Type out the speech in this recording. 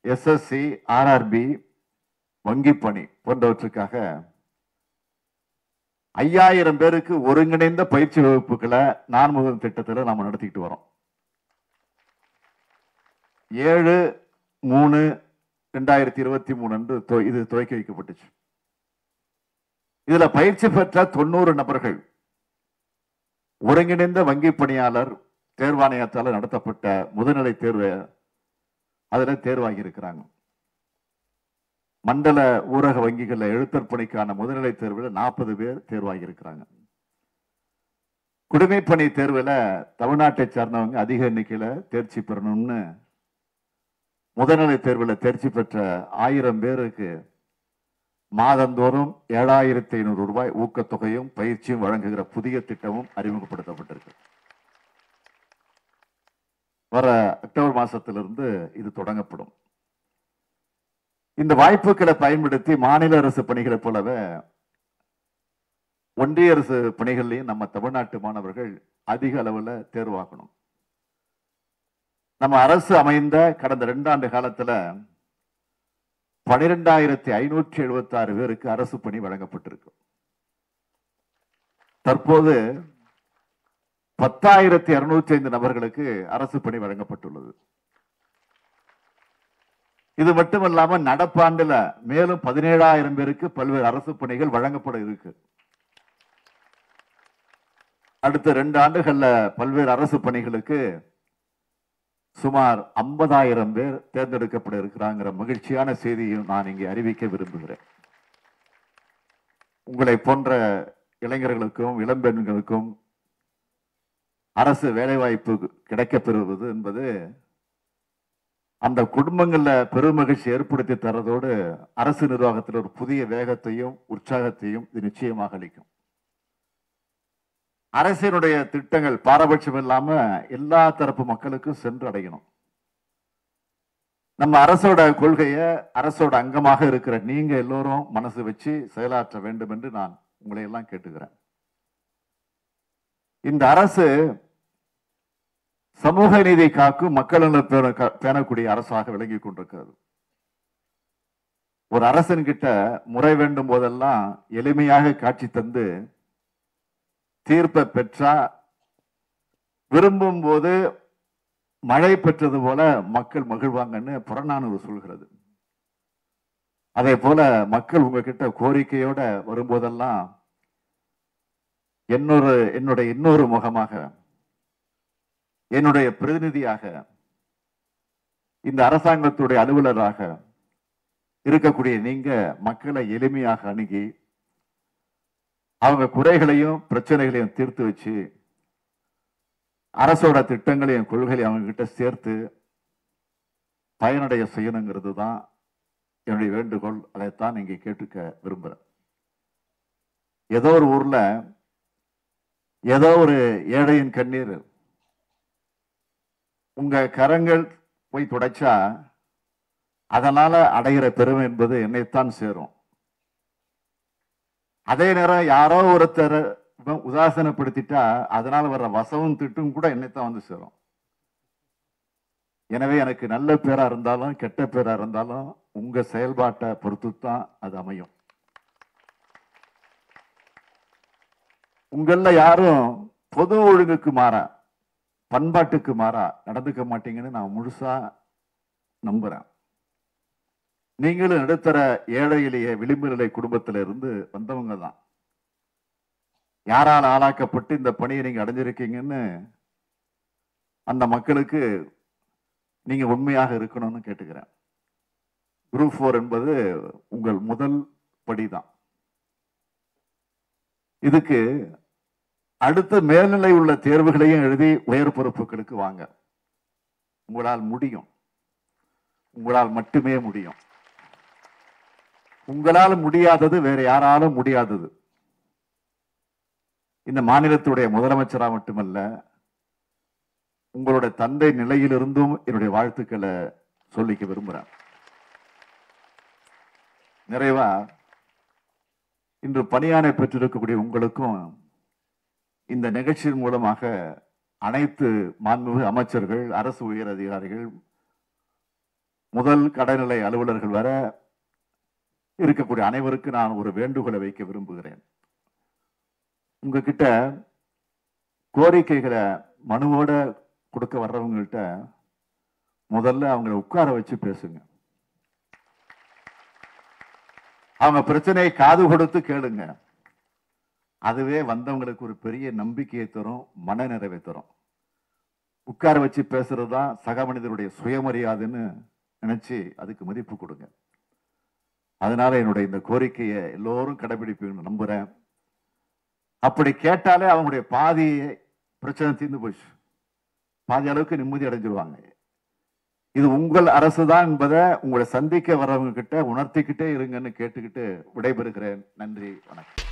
SSC RRB வங்கி பணி போன்றவற்றுக்காக ஐயாயிரம் பேருக்கு ஒருங்கிணைந்த பயிற்சி வகுப்புகளை நான்முகம் திட்டத்தில் நாம நடத்திக்கிட்டு வரோம் ஏழு மூணு ரெண்டாயிரத்தி இருபத்தி மூணு அன்று துவ- இது துவக்கி வைக்கப்பட்டுச்சு இதுல பயிற்சி பெற்ற தொண்ணூறு நபர்கள் ஒருங்கிணைந்த வங்கி பணியாளர் தேர்வாணையத்தால் நடத்தப்பட்ட முதுநிலை தேர்வு அதுல தேர்வாகி இருக்கிறாங்க மண்டல ஊரக வங்கிகள்ல எழுத்தர் பணிக்கான முதுநிலை தேர்வில் நாற்பது பேர் தேர்வாகி இருக்கிறாங்க குடிமைப்பணி தேர்வில் தமிழ்நாட்டை சார்ந்தவங்க அதிக எண்ணிக்கையில தேர்ச்சி பெறணும்னு முதல்நிலை தேர்வில் தேர்ச்சி பெற்ற ஆயிரம் பேருக்கு மாதந்தோறும் ஏழாயிரத்தி ஐநூறு ரூபாய் ஊக்கத்தொகையும் பயிற்சியும் வழங்குகிற புதிய திட்டமும் அறிமுகப்படுத்தப்பட்டிருக்கு வர அக்டோபர் மாசத்திலிருந்து இது தொடங்கப்படும் இந்த வாய்ப்புகளை பயன்படுத்தி மாநில அரசு பணிகளைப் போலவே ஒன்றிய அரசு பணிகள்லையும் நம்ம தமிழ்நாட்டு மாணவர்கள் அதிக அளவுல தேர்வாகணும் நம்ம அரசு அமைந்த கடந்த ரெண்டாண்டு காலத்துல பனிரெண்டாயிரத்தி ஐநூற்றி எழுபத்தி ஆறு பேருக்கு அரசு பணி வழங்கப்பட்டிருக்கு தற்போது பத்தாயிரத்தி இருநூற்றி ஐந்து நபர்களுக்கு அரசு பணி வழங்கப்பட்டுள்ளது இது மட்டுமல்லாம நடப்பாண்டுல மேலும் பதினேழாயிரம் பேருக்கு பல்வேறு அரசு பணிகள் வழங்கப்பட இருக்கு அடுத்த ரெண்டு ஆண்டுகள்ல பல்வேறு அரசு பணிகளுக்கு சுமார் ஐம்பதாயிரம் பேர் தேர்ந்தெடுக்கப்பட இருக்கிறாங்கிற மகிழ்ச்சியான செய்தியும் நான் இங்கே அறிவிக்க விரும்புகிறேன் உங்களை போன்ற இளைஞர்களுக்கும் இளம்பெண்களுக்கும் அரசு வேலைவாய்ப்பு கிடைக்கப் பெறுவது என்பது அந்த குடும்பங்கள்ல பெருமகிழ்ச்சி ஏற்படுத்தி தரதோடு அரசு நிர்வாகத்தில் ஒரு புதிய வேகத்தையும் உற்சாகத்தையும் இது நிச்சயமாக அளிக்கும் அரசினுடைய திட்டங்கள் பாரபட்சம் இல்லாம எல்லா தரப்பு மக்களுக்கும் சென்று அடையணும் நம்ம அரசோட கொள்கைய அரசோட அங்கமாக இருக்கிற நீங்க எல்லோரும் மனசு வச்சு செயலாற்ற வேண்டும் என்று நான் உங்களை எல்லாம் கேட்டுக்கிறேன் இந்த அரசு சமூக நீதி காக்கும் மக்கள் நலன் பேண- க- பேணக்கூடிய அரசாக விளங்கி கொண்டிருக்கிறது ஒரு அரசன் கிட்ட முறை வேண்டும் போதெல்லாம் எளிமையாக காட்சி தந்து தீர்ப்பை பெற்றா விரும்பும் போது மழை பெற்றது போல மக்கள் மகிழ்வாங்கன்னு புறநானூறு சொல்கிறது அதே போல மக்கள் உங்ககிட்ட கோரிக்கையோட வரும்போதெல்லாம் இன்னொரு என்னுடைய இன்னொரு முகமாக என்னுடைய பிரதிநிதியாக இந்த அரசாங்கத்துடைய அலுவலராக இருக்கக்கூடிய நீங்க மக்களை எளிமையாக அணுகி அவங்க குறைகளையும் பிரச்சனைகளையும் தீர்த்து வச்சு அரசோட திட்டங்களையும் கொள்கைகளையும் அவங்க கிட்ட சேர்த்து பயனடைய செய்யணுங்கிறது தான் என்னுடைய வேண்டுகோள் அதைத்தான் இங்கே கேட்டுக்க விரும்புறேன் ஏதோ ஒரு ஊர்ல ஏதோ ஒரு ஏழையின் கண்ணீர் உங்க கரங்கள் போய் துடைச்சா அதனால அடைகிற பெருமை என்பது என்னைத்தான் சேரும் அதே நேரம் யாரோ ஒருத்தர் இவன் உதாசனப்படுத்திட்டா அதனால வர்ற வசவும் திட்டும் கூட என்னைத்தான் வந்து சேரும் எனவே எனக்கு நல்ல பேரா இருந்தாலும் கெட்ட பேரா இருந்தாலும் உங்க செயல்பாட்டை பொறுத்து தான் அது அமையும் உங்கள யாரும் பொது ஒழுங்குக்கு மாறா பண்பாட்டுக்கு மாறா நடந்துக்க மாட்டீங்கன்னு நான் முழுசா நம்புறேன் நீங்களும் நடுத்தர ஏழை எளிய விளிம்பு நிலை குடும்பத்தில இருந்து வந்தவங்க தான் யாரால் ஆளாக்கப்பட்டு இந்த பணியை நீங்க அடைஞ்சிருக்கீங்கன்னு அந்த மக்களுக்கு நீங்க உண்மையாக இருக்கணும்னு கேட்டுக்கிறேன் குரூப் ஃபோர் என்பது உங்கள் முதல் படிதான் இதுக்கு அடுத்த மேல்நிலை உள்ள தேர்வுகளையும் எழுதி உயர் பொறுப்புகளுக்கு வாங்க உங்களால் முடியும் உங்களால் மட்டுமே முடியும் உங்களால் முடியாதது வேற யாராலும் முடியாதது இந்த மாநிலத்துடைய முதலமைச்சரா மட்டுமல்ல உங்களுடைய தந்தை நிலையிலிருந்தும் என்னுடைய வாழ்த்துக்களை சொல்லிக்க விரும்புறேன் நிறைவா இன்று பணியானை பெற்றிருக்கக்கூடிய உங்களுக்கும் இந்த நிகழ்ச்சியின் மூலமாக அனைத்து மாண்புமிகு அமைச்சர்கள் அரசு உயர் அதிகாரிகள் முதல் கடைநிலை அலுவலர்கள் வர இருக்கக்கூடிய அனைவருக்கு நான் ஒரு வேண்டுகோளை வைக்க விரும்புகிறேன் உங்ககிட்ட கோரிக்கைகளை மனுவோட கொடுக்க வர்றவங்கள்ட்ட முதல்ல அவங்கள உட்கார வச்சு பேசுங்க அவங்க பிரச்சனையை காது கொடுத்து கேளுங்க அதுவே வந்தவங்களுக்கு ஒரு பெரிய நம்பிக்கையை தரும் மன நிறைவை தரும் உட்கார வச்சு பேசுறது தான் சக மனிதனுடைய சுயமரியாதைன்னு நினைச்சு அதுக்கு மதிப்பு கொடுங்க அதனால என்னுடைய இந்த கோரிக்கையை எல்லோரும் கடைபிடிப்பீங்கன்னு நம்புறேன் அப்படி கேட்டாலே அவங்களுடைய பாதி பிரச்சனை தீர்ந்து போச்சு பாதி அளவுக்கு நிம்மதி அடைஞ்சிருவாங்க இது உங்கள் அரசு தான் என்பதை உங்களை சந்திக்க வர்றவங்க கிட்ட உணர்த்திக்கிட்டே இருங்கன்னு கேட்டுக்கிட்டு விடைபெறுகிறேன் நன்றி வணக்கம்